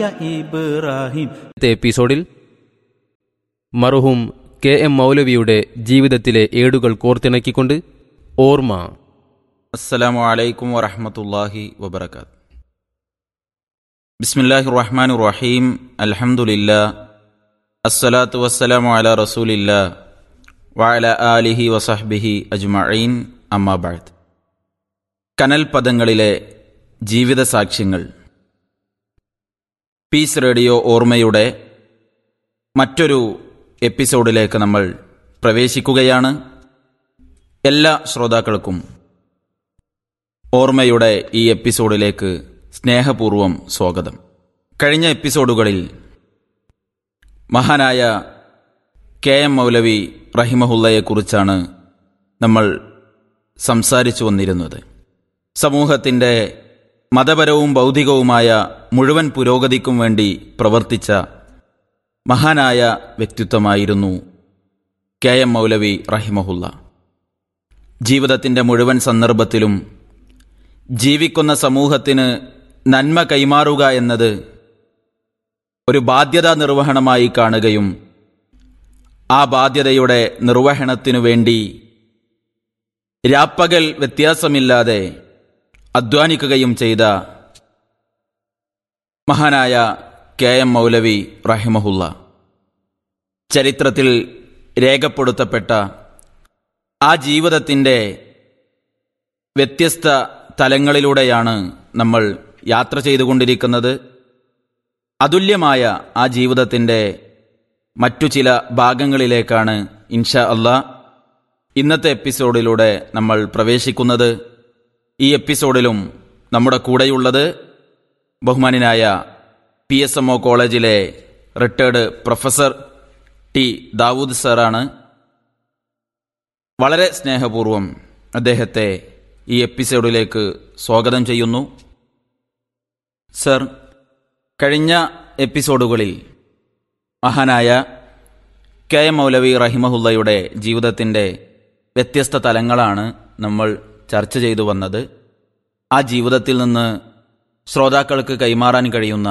ഇബ്രാഹിം ഇന്നത്തെ എപ്പിസോഡിൽ മറുഹും K M മൗലവിയുടെ ജീവിതത്തിലെ ഏടുകൾ കോർത്തിണക്കിക്കൊണ്ട് ഓർമ്മ അസ്സലാമു അലൈക്കും വറഹമത്തല്ലാഹി വബർക്കാത്ത് ബിസ്മില്ലാഹി റഹ്മാൻ റഹീം അൽഹംദുലില്ലാ അസ്സലാത്തു വസ്സലാമു അല റസൂലില്ലാ വഅല ആലിഹി വസഹ്ബിഹി അജ്മഈൻ അമ്മാബാദ് കനൽ പദങ്ങളിലെ ജീവിത സാക്ഷ്യങ്ങൾ പീസ് റേഡിയോ ഓർമ്മയുടെ മറ്റൊരു എപ്പിസോഡിലേക്ക് നമ്മൾ പ്രവേശിക്കുകയാണ് എല്ലാ ശ്രോതാക്കൾക്കും ഓർമ്മയുടെ ഈ എപ്പിസോഡിലേക്ക് സ്നേഹപൂർവം സ്വാഗതം കഴിഞ്ഞ എപ്പിസോഡുകളിൽ മഹാനായ കെ എം മൗലവി റഹിമഹുല്ലയെക്കുറിച്ചാണ് നമ്മൾ സംസാരിച്ചു വന്നിരുന്നത് സമൂഹത്തിൻ്റെ മതപരവും ബൗദ്ധികവുമായ മുഴുവൻ പുരോഗതിക്കും വേണ്ടി പ്രവർത്തിച്ച മഹാനായ വ്യക്തിത്വമായിരുന്നു കെ എം മൗലവി റഹിമഹുല്ല ജീവിതത്തിൻ്റെ മുഴുവൻ സന്ദർഭത്തിലും ജീവിക്കുന്ന സമൂഹത്തിന് നന്മ കൈമാറുക എന്നത് ഒരു ബാധ്യതാ നിർവഹണമായി കാണുകയും ആ ബാധ്യതയുടെ നിർവഹണത്തിനു വേണ്ടി രാപ്പകൽ വ്യത്യാസമില്ലാതെ അധ്വാനിക്കുകയും ചെയ്ത മഹാനായ കെ എം മൗലവി റഹിമഹുല്ല ചരിത്രത്തിൽ രേഖപ്പെടുത്തപ്പെട്ട ആ ജീവിതത്തിൻ്റെ വ്യത്യസ്ത തലങ്ങളിലൂടെയാണ് നമ്മൾ യാത്ര ചെയ്തുകൊണ്ടിരിക്കുന്നത് അതുല്യമായ ആ ജീവിതത്തിൻ്റെ മറ്റു ചില ഭാഗങ്ങളിലേക്കാണ് ഇൻഷാ അല്ലാ ഇന്നത്തെ എപ്പിസോഡിലൂടെ നമ്മൾ പ്രവേശിക്കുന്നത് ഈ എപ്പിസോഡിലും നമ്മുടെ കൂടെയുള്ളത് ബഹുമാനായ പി എസ് എം ഒ കോളേജിലെ റിട്ടയർഡ് പ്രൊഫസർ ടി ദാവൂദ് സാറാണ് വളരെ സ്നേഹപൂർവം അദ്ദേഹത്തെ ഈ എപ്പിസോഡിലേക്ക് സ്വാഗതം ചെയ്യുന്നു സർ കഴിഞ്ഞ എപ്പിസോഡുകളിൽ മഹാനായ കെ എം മൗലവി റഹിമഹുല്ലയുടെ ജീവിതത്തിൻ്റെ വ്യത്യസ്ത തലങ്ങളാണ് നമ്മൾ ചർച്ച ചെയ്തു വന്നത് ആ ജീവിതത്തിൽ നിന്ന് ശ്രോതാക്കൾക്ക് കൈമാറാൻ കഴിയുന്ന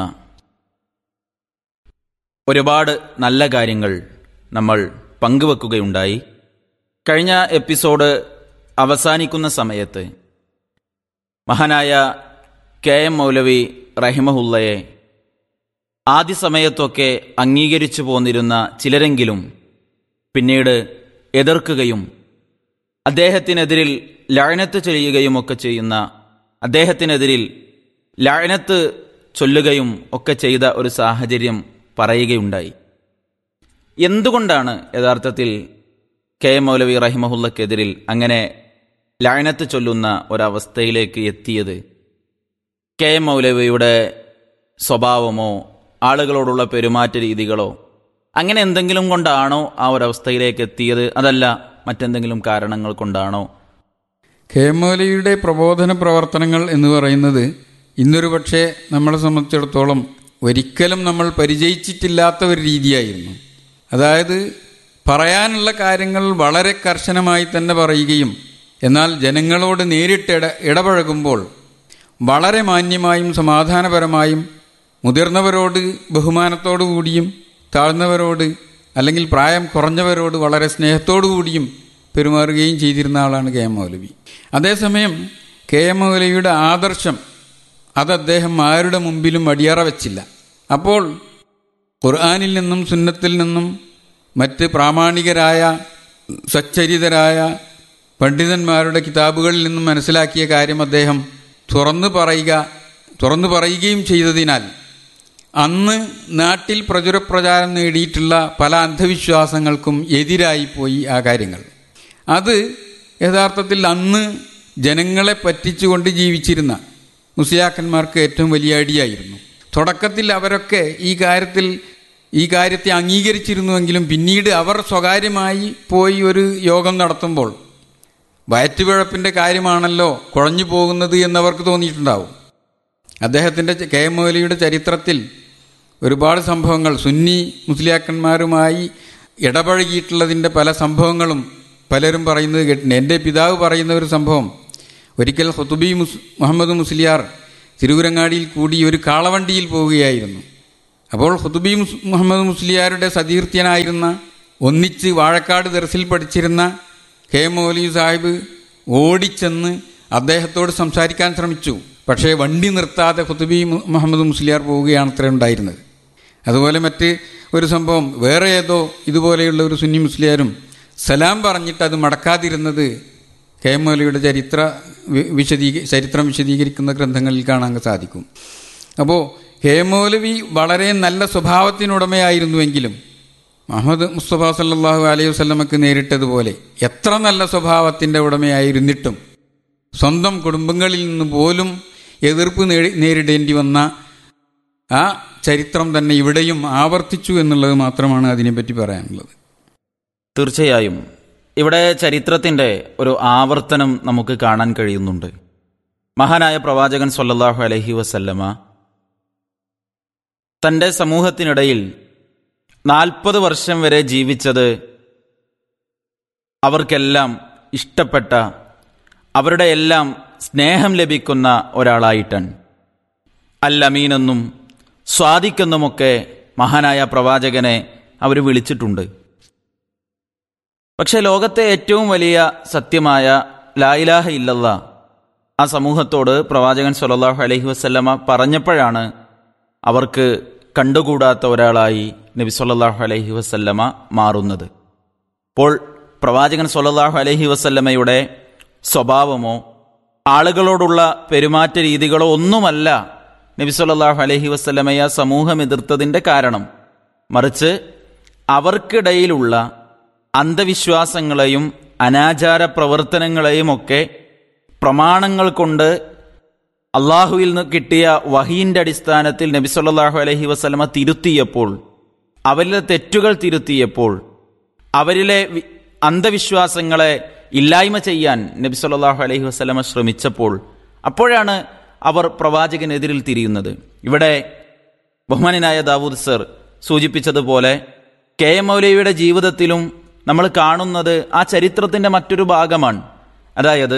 ഒരുപാട് നല്ല കാര്യങ്ങൾ നമ്മൾ പങ്കുവെക്കുകയുണ്ടായി കഴിഞ്ഞ എപ്പിസോഡ് അവസാനിക്കുന്ന സമയത്ത് മഹാനായ കെ എം മൗലവി റഹിമഹുല്ലയെ ആദ്യ സമയത്തൊക്കെ അംഗീകരിച്ചു പോന്നിരുന്ന ചിലരെങ്കിലും പിന്നീട് എതിർക്കുകയും അദ്ദേഹത്തിനെതിരിൽ ലഴനത്ത് ചെയ്യുകയുമൊക്കെ ചെയ്യുന്ന അദ്ദേഹത്തിനെതിരിൽ ലഴനത്ത് ചൊല്ലുകയും ഒക്കെ ചെയ്ത ഒരു സാഹചര്യം പറയുകയുണ്ടായി എന്തുകൊണ്ടാണ് യഥാർത്ഥത്തിൽ കെ എം മൗലവി റഹിമഹുല്ലക്കെതിരിൽ അങ്ങനെ ലഴനത്ത് ചൊല്ലുന്ന ഒരവസ്ഥയിലേക്ക് എത്തിയത് കെ എം മൗലവിയുടെ സ്വഭാവമോ ആളുകളോടുള്ള പെരുമാറ്റ രീതികളോ അങ്ങനെ എന്തെങ്കിലും കൊണ്ടാണോ ആ ഒരവസ്ഥയിലേക്ക് എത്തിയത് അതല്ല മറ്റെന്തെങ്കിലും കാരണങ്ങൾ കൊണ്ടാണോ കെ എം മൗലവിയുടെ പ്രബോധന പ്രവർത്തനങ്ങൾ എന്ന് പറയുന്നത് ഇന്നൊരു പക്ഷേ നമ്മളെ സംബന്ധിച്ചിടത്തോളം ഒരിക്കലും നമ്മൾ പരിചയിച്ചിട്ടില്ലാത്ത ഒരു രീതിയായിരുന്നു അതായത് പറയാനുള്ള കാര്യങ്ങൾ വളരെ കർശനമായി തന്നെ പറയുകയും എന്നാൽ ജനങ്ങളോട് നേരിട്ട് ഇട ഇടപഴകുമ്പോൾ വളരെ മാന്യമായും സമാധാനപരമായും മുതിർന്നവരോട് ബഹുമാനത്തോടു കൂടിയും താഴ്ന്നവരോട് അല്ലെങ്കിൽ പ്രായം കുറഞ്ഞവരോട് വളരെ സ്നേഹത്തോടു കൂടിയും പെരുമാറുകയും ചെയ്തിരുന്ന ആളാണ് കെ എം മൗലവി അതേസമയം കെ എം മൗലവിയുടെ ആദർശം അത് അദ്ദേഹം ആരുടെ മുമ്പിലും അടിയറ വെച്ചില്ല അപ്പോൾ ഖുർആാനിൽ നിന്നും സുന്നത്തിൽ നിന്നും മറ്റ് പ്രാമാണികരായ സച്ചരിതരായ പണ്ഡിതന്മാരുടെ കിതാബുകളിൽ നിന്നും മനസ്സിലാക്കിയ കാര്യം അദ്ദേഹം തുറന്നു പറയുക തുറന്നു പറയുകയും ചെയ്തതിനാൽ അന്ന് നാട്ടിൽ പ്രചുരപ്രചാരം നേടിയിട്ടുള്ള പല അന്ധവിശ്വാസങ്ങൾക്കും എതിരായി പോയി ആ കാര്യങ്ങൾ അത് യഥാർത്ഥത്തിൽ അന്ന് ജനങ്ങളെ പറ്റിച്ചുകൊണ്ട് ജീവിച്ചിരുന്ന മുസ്ലിയാക്കന്മാർക്ക് ഏറ്റവും വലിയ അടിയായിരുന്നു തുടക്കത്തിൽ അവരൊക്കെ ഈ കാര്യത്തിൽ ഈ കാര്യത്തെ അംഗീകരിച്ചിരുന്നുവെങ്കിലും പിന്നീട് അവർ സ്വകാര്യമായി പോയി ഒരു യോഗം നടത്തുമ്പോൾ വയറ്റുപിഴപ്പിൻ്റെ കാര്യമാണല്ലോ കുഴഞ്ഞു പോകുന്നത് എന്നവർക്ക് തോന്നിയിട്ടുണ്ടാവും അദ്ദേഹത്തിൻ്റെ കെ എം മൗലിയുടെ ചരിത്രത്തിൽ ഒരുപാട് സംഭവങ്ങൾ സുന്നി മുസ്ലിയാക്കന്മാരുമായി ഇടപഴകിയിട്ടുള്ളതിൻ്റെ പല സംഭവങ്ങളും പലരും പറയുന്നത് കേട്ടിട്ടുണ്ട് എൻ്റെ പിതാവ് പറയുന്ന ഒരു സംഭവം ഒരിക്കൽ ഹുത്തുബി മുസ് മുഹമ്മദ് മുസ്ലിയാർ തിരുവുരങ്ങാടിയിൽ കൂടി ഒരു കാളവണ്ടിയിൽ പോവുകയായിരുന്നു അപ്പോൾ ഹുതുബി മുസ് മുഹമ്മദ് മുസ്ലിയാരുടെ സതീർത്ഥ്യനായിരുന്ന ഒന്നിച്ച് വാഴക്കാട് ദർസിൽ പഠിച്ചിരുന്ന കെ മൗലി സാഹിബ് ഓടിച്ചെന്ന് അദ്ദേഹത്തോട് സംസാരിക്കാൻ ശ്രമിച്ചു പക്ഷേ വണ്ടി നിർത്താതെ ഹുതുബി മു- മുഹമ്മദ് മുസ്ലിയാർ പോവുകയാണ് അത്ര ഉണ്ടായിരുന്നത് അതുപോലെ മറ്റ് ഒരു സംഭവം വേറെ ഏതോ ഇതുപോലെയുള്ള ഒരു സുന്നി മുസ്ലിയാരും സലാം പറഞ്ഞിട്ട് അത് മടക്കാതിരുന്നത് കെ എം മൗലവിയുടെ ചരിത്ര വി- വിശദീക ചരിത്രം വിശദീകരിക്കുന്ന ഗ്രന്ഥങ്ങളിൽ കാണാൻ സാധിക്കും അപ്പോൾ കെ എം മൗലവി വളരെ നല്ല സ്വഭാവത്തിനുടമയായിരുന്നുവെങ്കിലും മുഹമ്മദ് മുസ്തഫ സല്ലാഹു അലൈഹി വസ്ലമക്ക് നേരിട്ടതുപോലെ എത്ര നല്ല സ്വഭാവത്തിൻ്റെ ഉടമയായിരുന്നിട്ടും സ്വന്തം കുടുംബങ്ങളിൽ നിന്ന് പോലും എതിർപ്പ് നേടി- നേരിടേണ്ടി വന്ന ആ ചരിത്രം തന്നെ ഇവിടെയും ആവർത്തിച്ചു എന്നുള്ളത് മാത്രമാണ് അതിനെപ്പറ്റി പറയാനുള്ളത് തീർച്ചയായും ഇവിടെ ചരിത്രത്തിന്റെ ഒരു ആവർത്തനം നമുക്ക് കാണാൻ കഴിയുന്നുണ്ട് മഹാനായ പ്രവാചകൻ സല്ലല്ലാഹു അലൈഹി വസല്ലമ തന്റെ സമൂഹത്തിനിടയിൽ നാൽപ്പത് വർഷം വരെ ജീവിച്ചത് അവർക്കെല്ലാം ഇഷ്ടപ്പെട്ട അവരുടെ എല്ലാം സ്നേഹം ലഭിക്കുന്ന ഒരാളായിട്ടാണ് അൽ അമീനെന്നും സ്വാദിക്കെന്നുമൊക്കെ മഹാനായ പ്രവാചകനെ അവർ വിളിച്ചിട്ടുണ്ട് പക്ഷെ ലോകത്തെ ഏറ്റവും വലിയ സത്യമായ ലായിലാഹ ഇല്ലല്ല ആ സമൂഹത്തോട് പ്രവാചകൻ സല്ലല്ലാഹു അലൈഹി വസല്ലമ പറഞ്ഞപ്പോഴാണ് അവർക്ക് കണ്ടുകൂടാത്ത ഒരാളായി നബി സല്ലല്ലാഹു അലൈഹി വസല്ലമ മാറുന്നത് അപ്പോൾ പ്രവാചകൻ സല്ലല്ലാഹു അലൈഹി വസല്ലമയുടെ സ്വഭാവമോ ആളുകളോടുള്ള പെരുമാറ്റ രീതികളോ ഒന്നുമല്ല നബി സല്ലല്ലാഹു അലൈഹി വസല്ലമയെ ആ സമൂഹം എതിർത്തതിന്റെ കാരണം മറിച്ച് അവർക്കിടയിലുള്ള അന്ധവിശ്വാസങ്ങളെയും അനാചാര പ്രവർത്തനങ്ങളെയും ഒക്കെ പ്രമാണങ്ങൾ കൊണ്ട് അള്ളാഹുവിൽ നിന്ന് കിട്ടിയ വഹീന്റെ അടിസ്ഥാനത്തിൽ നബി സല്ലല്ലാഹു അലൈഹി വസല്ലമ തിരുത്തിയപ്പോൾ അവരിലെ തെറ്റുകൾ തിരുത്തിയപ്പോൾ അവരിലെ വി- അന്ധവിശ്വാസങ്ങളെ ഇല്ലായ്മ ചെയ്യാൻ നബി സല്ലല്ലാഹു അലൈഹി വസല്ലമ ശ്രമിച്ചപ്പോൾ അപ്പോഴാണ് അവർ പ്രവാചകനെതിരിൽ തിരിയുന്നത് ഇവിടെ ബഹുമാനായ ദാവൂദ് സർ സൂചിപ്പിച്ചതുപോലെ കെ എം മൗലവിയുടെ ജീവിതത്തിലും നമ്മൾ കാണുന്നത് ആ ചരിത്രത്തിന്റെ മറ്റൊരു ഭാഗമാണ് അതായത്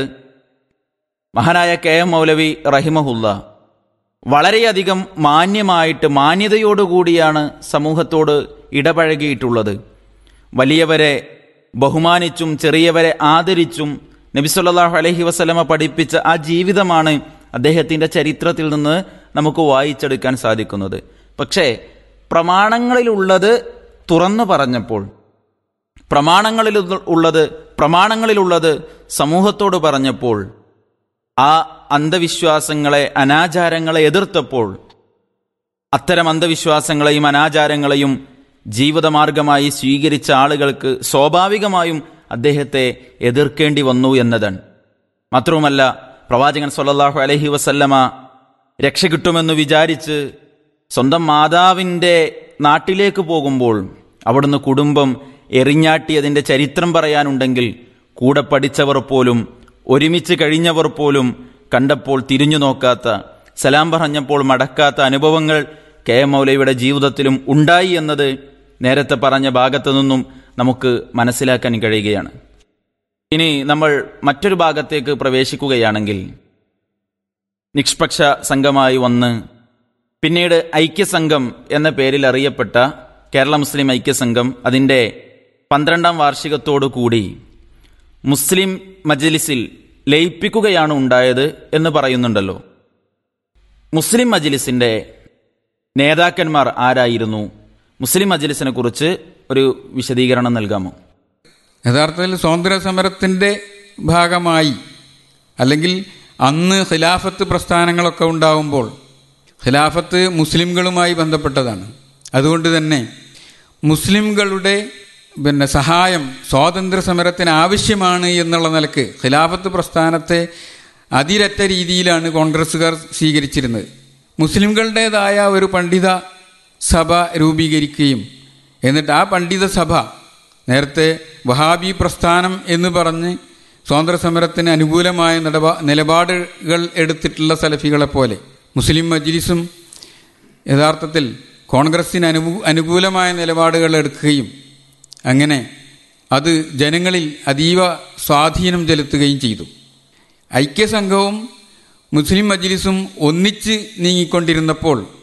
മഹാനായ കെ എം മൗലവി റഹിമഹുല്ല വളരെയധികം മാന്യമായിട്ട് മാന്യതയോടുകൂടിയാണ് സമൂഹത്തോട് ഇടപഴകിയിട്ടുള്ളത് വലിയവരെ ബഹുമാനിച്ചും ചെറിയവരെ ആദരിച്ചും നബിസല്ലാഹു അലഹി വസ്ലമ പഠിപ്പിച്ച ആ ജീവിതമാണ് അദ്ദേഹത്തിന്റെ ചരിത്രത്തിൽ നിന്ന് നമുക്ക് വായിച്ചെടുക്കാൻ സാധിക്കുന്നത് പക്ഷേ പ്രമാണങ്ങളിലുള്ളത് തുറന്നു പറഞ്ഞപ്പോൾ പ്രമാണങ്ങളിൽ ഉള്ളത് പ്രമാണങ്ങളിലുള്ളത് സമൂഹത്തോട് പറഞ്ഞപ്പോൾ ആ അന്ധവിശ്വാസങ്ങളെ അനാചാരങ്ങളെ എതിർത്തപ്പോൾ അത്തരം അന്ധവിശ്വാസങ്ങളെയും അനാചാരങ്ങളെയും ജീവിതമാർഗമായി സ്വീകരിച്ച ആളുകൾക്ക് സ്വാഭാവികമായും അദ്ദേഹത്തെ എതിർക്കേണ്ടി വന്നു എന്നതാണ് മാത്രവുമല്ല പ്രവാചകൻ സല്ലല്ലാഹു അലൈഹി വസല്ലമ രക്ഷ കിട്ടുമെന്ന് വിചാരിച്ച് സ്വന്തം മാതാവിൻ്റെ നാട്ടിലേക്ക് പോകുമ്പോൾ അവിടുന്ന് കുടുംബം എറിഞ്ഞാട്ടിയതിൻ്റെ ചരിത്രം പറയാനുണ്ടെങ്കിൽ കൂടെ പഠിച്ചവർ പോലും ഒരുമിച്ച് കഴിഞ്ഞവർ പോലും കണ്ടപ്പോൾ തിരിഞ്ഞു നോക്കാത്ത സലാം പറഞ്ഞപ്പോൾ മടക്കാത്ത അനുഭവങ്ങൾ കെ എം മൗലയുടെ ജീവിതത്തിലും ഉണ്ടായി എന്നത് നേരത്തെ പറഞ്ഞ ഭാഗത്തു നിന്നും നമുക്ക് മനസ്സിലാക്കാൻ കഴിയുകയാണ് ഇനി നമ്മൾ മറ്റൊരു ഭാഗത്തേക്ക് പ്രവേശിക്കുകയാണെങ്കിൽ നിഷ്പക്ഷ സംഘമായി വന്ന് പിന്നീട് ഐക്യസംഘം എന്ന പേരിൽ അറിയപ്പെട്ട കേരള മുസ്ലിം ഐക്യസംഘം അതിൻ്റെ പന്ത്രണ്ടാം വാർഷികത്തോടു കൂടി മുസ്ലിം മജ്ലിസിൽ ലയിപ്പിക്കുകയാണ് ഉണ്ടായത് എന്ന് പറയുന്നുണ്ടല്ലോ മുസ്ലിം മജ്ലിസിന്റെ നേതാക്കന്മാർ ആരായിരുന്നു മുസ്ലിം മജ്ലിസിനെ കുറിച്ച് ഒരു വിശദീകരണം നൽകാമോ യഥാർത്ഥത്തിൽ സ്വാതന്ത്ര്യ സമരത്തിൻ്റെ ഭാഗമായി അല്ലെങ്കിൽ അന്ന് ഖിലാഫത്ത് പ്രസ്ഥാനങ്ങളൊക്കെ ഉണ്ടാവുമ്പോൾ ഖിലാഫത്ത് മുസ്ലിംകളുമായി ബന്ധപ്പെട്ടതാണ് അതുകൊണ്ട് തന്നെ മുസ്ലിംകളുടെ പിന്നെ സഹായം സ്വാതന്ത്ര്യ സമരത്തിന് ആവശ്യമാണ് എന്നുള്ള നിലക്ക് ഖിലാഫത്ത് പ്രസ്ഥാനത്തെ അതിരറ്റ രീതിയിലാണ് കോൺഗ്രസ്സുകാർ സ്വീകരിച്ചിരുന്നത് മുസ്ലിംകളുടേതായ ഒരു പണ്ഡിത സഭ രൂപീകരിക്കുകയും എന്നിട്ട് ആ പണ്ഡിത സഭ നേരത്തെ വഹാബി പ്രസ്ഥാനം എന്ന് പറഞ്ഞ് സ്വാതന്ത്ര്യ സമരത്തിന് അനുകൂലമായ നിലപാ നിലപാടുകൾ എടുത്തിട്ടുള്ള സലഫികളെ പോലെ മുസ്ലിം മജ്ലിസും യഥാർത്ഥത്തിൽ കോൺഗ്രസിന് അനു അനുകൂലമായ നിലപാടുകൾ എടുക്കുകയും അങ്ങനെ അത് ജനങ്ങളിൽ അതീവ സ്വാധീനം ചെലുത്തുകയും ചെയ്തു ഐക്യസംഘവും മുസ്ലിം മജ്ലിസും ഒന്നിച്ച് നീങ്ങിക്കൊണ്ടിരുന്നപ്പോൾ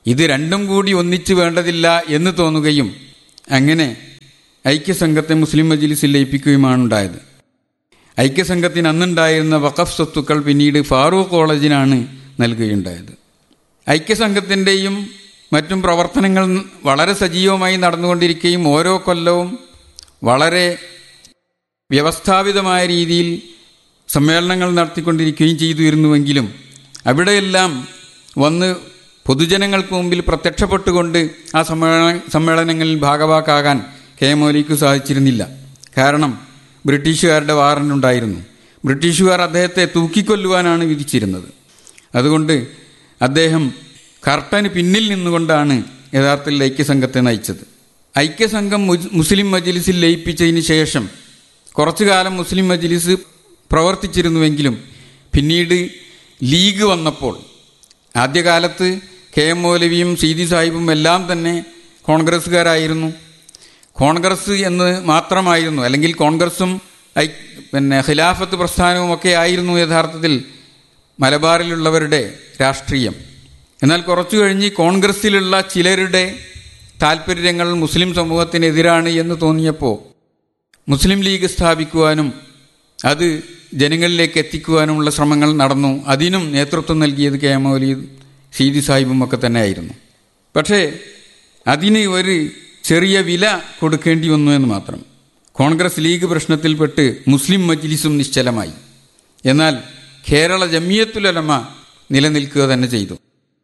ഇത് രണ്ടും കൂടി ഒന്നിച്ചു വേണ്ടതില്ല എന്ന് തോന്നുകയും അങ്ങനെ ഐക്യസംഘത്തെ മുസ്ലിം മജ്ലിസിൽ ലയിപ്പിക്കുകയുമാണ് ഉണ്ടായത് ഐക്യസംഘത്തിന് അന്നുണ്ടായിരുന്ന വഖഫ് സ്വത്തുക്കൾ പിന്നീട് ഫാറൂഖ് കോളേജിനാണ് നൽകുകയുണ്ടായത് ഐക്യസംഘത്തിൻ്റെയും മറ്റും പ്രവർത്തനങ്ങൾ വളരെ സജീവമായി നടന്നുകൊണ്ടിരിക്കുകയും ഓരോ കൊല്ലവും വളരെ വ്യവസ്ഥാപിതമായ രീതിയിൽ സമ്മേളനങ്ങൾ നടത്തിക്കൊണ്ടിരിക്കുകയും ചെയ്തു വരുന്നുവെങ്കിലും അവിടെയെല്ലാം വന്ന് പൊതുജനങ്ങൾക്ക് മുമ്പിൽ പ്രത്യക്ഷപ്പെട്ടുകൊണ്ട് ആ സമ്മേളന സമ്മേളനങ്ങളിൽ ഭാഗവാക്കാകാൻ കെ മൗലിക്ക് സാധിച്ചിരുന്നില്ല കാരണം ബ്രിട്ടീഷുകാരുടെ വാറന്റ് ഉണ്ടായിരുന്നു ബ്രിട്ടീഷുകാർ അദ്ദേഹത്തെ തൂക്കിക്കൊല്ലുവാനാണ് വിധിച്ചിരുന്നത് അതുകൊണ്ട് അദ്ദേഹം കർട്ടന് പിന്നിൽ നിന്നുകൊണ്ടാണ് യഥാർത്ഥത്തിൽ ഐക്യസംഘത്തെ നയിച്ചത് ഐക്യസംഘം മുസ്- മുസ്ലിം മജ്ലിസിൽ ലയിപ്പിച്ചതിന് ശേഷം കുറച്ചു കാലം മുസ്ലിം മജ്ലിസ് പ്രവർത്തിച്ചിരുന്നുവെങ്കിലും പിന്നീട് ലീഗ് വന്നപ്പോൾ ആദ്യകാലത്ത് കെ എം മൗലവിയും സീതി സാഹിബും എല്ലാം തന്നെ കോൺഗ്രസ്സുകാരായിരുന്നു കോൺഗ്രസ് എന്ന് മാത്രമായിരുന്നു അല്ലെങ്കിൽ കോൺഗ്രസും ഐ പിന്നെ ഖിലാഫത്ത് പ്രസ്ഥാനവും ഒക്കെ ആയിരുന്നു യഥാർത്ഥത്തിൽ മലബാറിലുള്ളവരുടെ രാഷ്ട്രീയം എന്നാൽ കുറച്ചു കഴിഞ്ഞ് കോൺഗ്രസ്സിലുള്ള ചിലരുടെ താല്പര്യങ്ങൾ മുസ്ലിം സമൂഹത്തിനെതിരാണ് എന്ന് തോന്നിയപ്പോൾ മുസ്ലിം ലീഗ് സ്ഥാപിക്കുവാനും അത് ജനങ്ങളിലേക്ക് എത്തിക്കുവാനുമുള്ള ശ്രമങ്ങൾ നടന്നു അതിനും നേതൃത്വം നൽകിയത് കെ എം മൗലീദ് സീതി സാഹിബും ഒക്കെ തന്നെയായിരുന്നു പക്ഷേ അതിന് ഒരു ചെറിയ വില കൊടുക്കേണ്ടി വന്നു എന്ന് മാത്രം കോൺഗ്രസ് ലീഗ് പ്രശ്നത്തിൽപ്പെട്ട് മുസ്ലിം മജ്ലിസും നിശ്ചലമായി എന്നാൽ കേരള ജമിയത്തുലമ നിലനിൽക്കുക തന്നെ ചെയ്തു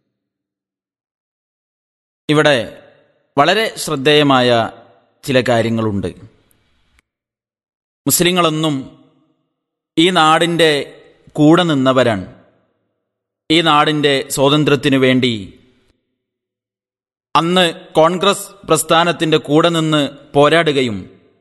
ഇവിടെ വളരെ ശ്രദ്ധേയമായ ചില കാര്യങ്ങളുണ്ട് മുസ്ലിങ്ങളൊന്നും ഈ നാടിൻ്റെ കൂടെ നിന്നവരാണ് ഈ നാടിൻ്റെ സ്വാതന്ത്ര്യത്തിനു വേണ്ടി അന്ന് കോൺഗ്രസ് പ്രസ്ഥാനത്തിന്റെ കൂടെ നിന്ന് പോരാടുകയും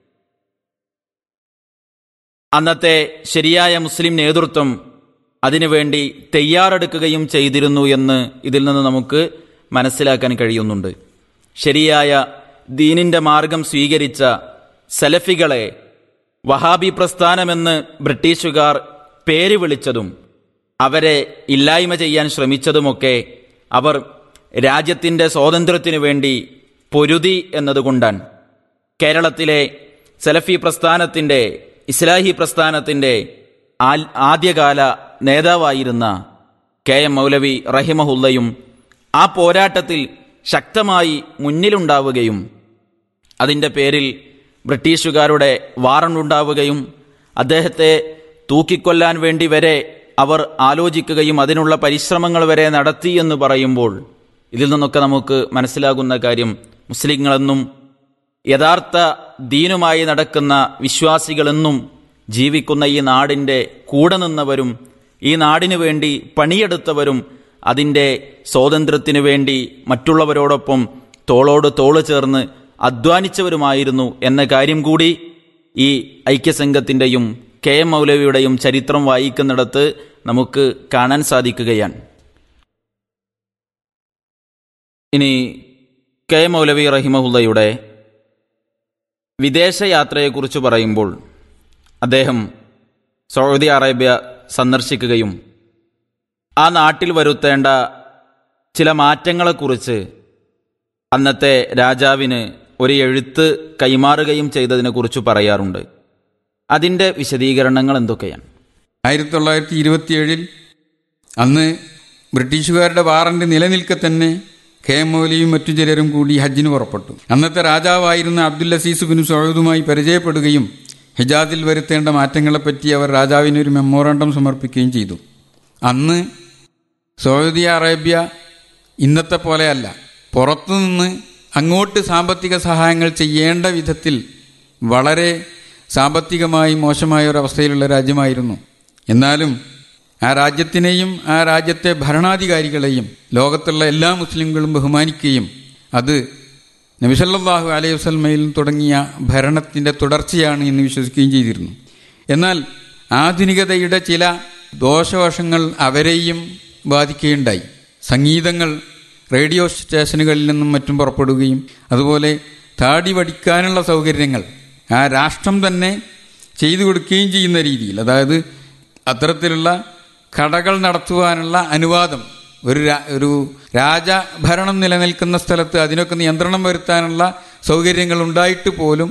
അന്നത്തെ ശരിയായ മുസ്ലിം നേതൃത്വം അതിനുവേണ്ടി തയ്യാറെടുക്കുകയും ചെയ്തിരുന്നു എന്ന് ഇതിൽ നിന്ന് നമുക്ക് മനസ്സിലാക്കാൻ കഴിയുന്നുണ്ട് ശരിയായ ദീനിന്റെ മാർഗം സ്വീകരിച്ച സലഫികളെ വഹാബി പ്രസ്ഥാനമെന്ന് ബ്രിട്ടീഷുകാർ പേര് വിളിച്ചതും അവരെ ഇല്ലായ്മ ചെയ്യാൻ ശ്രമിച്ചതുമൊക്കെ അവർ രാജ്യത്തിന്റെ സ്വാതന്ത്ര്യത്തിനു വേണ്ടി പൊരുതി എന്നതുകൊണ്ടാണ് കേരളത്തിലെ സലഫി പ്രസ്ഥാനത്തിന്റെ ഇസ്ലാഹി പ്രസ്ഥാനത്തിന്റെ ആൽ- ആദ്യകാല നേതാവായിരുന്ന കെ എം മൗലവി റഹിമഹുല്ലയും ആ പോരാട്ടത്തിൽ ശക്തമായി മുന്നിലുണ്ടാവുകയും അതിന്റെ പേരിൽ ബ്രിട്ടീഷുകാരുടെ വാറണ്ടുണ്ടാവുകയും അദ്ദേഹത്തെ തൂക്കിക്കൊല്ലാൻ വേണ്ടി വരെ അവർ ആലോചിക്കുകയും അതിനുള്ള പരിശ്രമങ്ങൾ വരെ നടത്തി എന്ന് പറയുമ്പോൾ ഇതിൽ നിന്നൊക്കെ നമുക്ക് മനസ്സിലാകുന്ന കാര്യം മുസ്ലിങ്ങളെന്നും യഥാർത്ഥ ദീനുമായി നടക്കുന്ന വിശ്വാസികളെന്നും ജീവിക്കുന്ന ഈ നാടിന്റെ കൂടെ നിന്നവരും ഈ നാടിനു വേണ്ടി പണിയെടുത്തവരും അതിന്റെ സ്വാതന്ത്ര്യത്തിനു വേണ്ടി മറ്റുള്ളവരോടൊപ്പം തോളോട് തോള് ചേർന്ന് അധ്വാനിച്ചവരുമായിരുന്നു എന്ന കാര്യം കൂടി ഈ ഐക്യസംഘത്തിന്റെയും കെ എം മൗലവിയുടെയും ചരിത്രം വായിക്കുന്നിടത്ത് നമുക്ക് കാണാൻ സാധിക്കുകയാണ് ഇനി കെ എം മൗലവി റഹിമഹുല്ലയുടെ വിദേശയാത്രയെക്കുറിച്ച് പറയുമ്പോൾ അദ്ദേഹം സൗദി അറേബ്യ സന്ദർശിക്കുകയും ആ നാട്ടിൽ വരുത്തേണ്ട ചില മാറ്റങ്ങളെക്കുറിച്ച് അന്നത്തെ രാജാവിന് ഒരു എഴുത്ത് കൈമാറുകയും ചെയ്തതിനെക്കുറിച്ച് പറയാറുണ്ട് അതിൻ്റെ വിശദീകരണങ്ങൾ എന്തൊക്കെയാണ് ആയിരത്തി തൊള്ളായിരത്തി ഇരുപത്തിയേഴിൽ അന്ന് ബ്രിട്ടീഷുകാരുടെ വാറന്റ് നിലനിൽക്കെ തന്നെ കെ എം മൗലിയും മറ്റു ചിലരും കൂടി ഹജ്ജിന് പുറപ്പെട്ടു അന്നത്തെ രാജാവായിരുന്ന അബ്ദുൽ അസീസ് ബിൻ സൗദുമായി പരിചയപ്പെടുകയും ഹിജാദിൽ വരുത്തേണ്ട മാറ്റങ്ങളെപ്പറ്റി അവർ രാജാവിന് ഒരു മെമ്മോറാണ്ടം സമർപ്പിക്കുകയും ചെയ്തു അന്ന് സൗദി അറേബ്യ ഇന്നത്തെ പോലെയല്ല പുറത്തുനിന്ന് അങ്ങോട്ട് സാമ്പത്തിക സഹായങ്ങൾ ചെയ്യേണ്ട വിധത്തിൽ വളരെ സാമ്പത്തികമായി മോശമായ ഒരു അവസ്ഥയിലുള്ള രാജ്യമായിരുന്നു എന്നാലും ആ രാജ്യത്തിനെയും ആ രാജ്യത്തെ ഭരണാധികാരികളെയും ലോകത്തുള്ള എല്ലാ മുസ്ലിംകളും ബഹുമാനിക്കുകയും അത് നബിസല്ലാഹു അലൈഹി വസ്ലമയിൽ തുടങ്ങിയ ഭരണത്തിൻ്റെ തുടർച്ചയാണ് എന്ന് വിശ്വസിക്കുകയും ചെയ്തിരുന്നു എന്നാൽ ആധുനികതയുടെ ചില ദോഷവശങ്ങൾ അവരെയും ബാധിക്കുകയുണ്ടായി സംഗീതങ്ങൾ റേഡിയോ സ്റ്റേഷനുകളിൽ നിന്നും മറ്റും പുറപ്പെടുകയും അതുപോലെ താടി വടിക്കാനുള്ള സൗകര്യങ്ങൾ ആ രാഷ്ട്രം തന്നെ ചെയ്തു കൊടുക്കുകയും ചെയ്യുന്ന രീതിയിൽ അതായത് അത്തരത്തിലുള്ള കടകൾ നടത്തുവാനുള്ള അനുവാദം ഒരു രാ- ഒരു രാജഭരണം നിലനിൽക്കുന്ന സ്ഥലത്ത് അതിനൊക്കെ നിയന്ത്രണം വരുത്താനുള്ള സൗകര്യങ്ങൾ ഉണ്ടായിട്ട് പോലും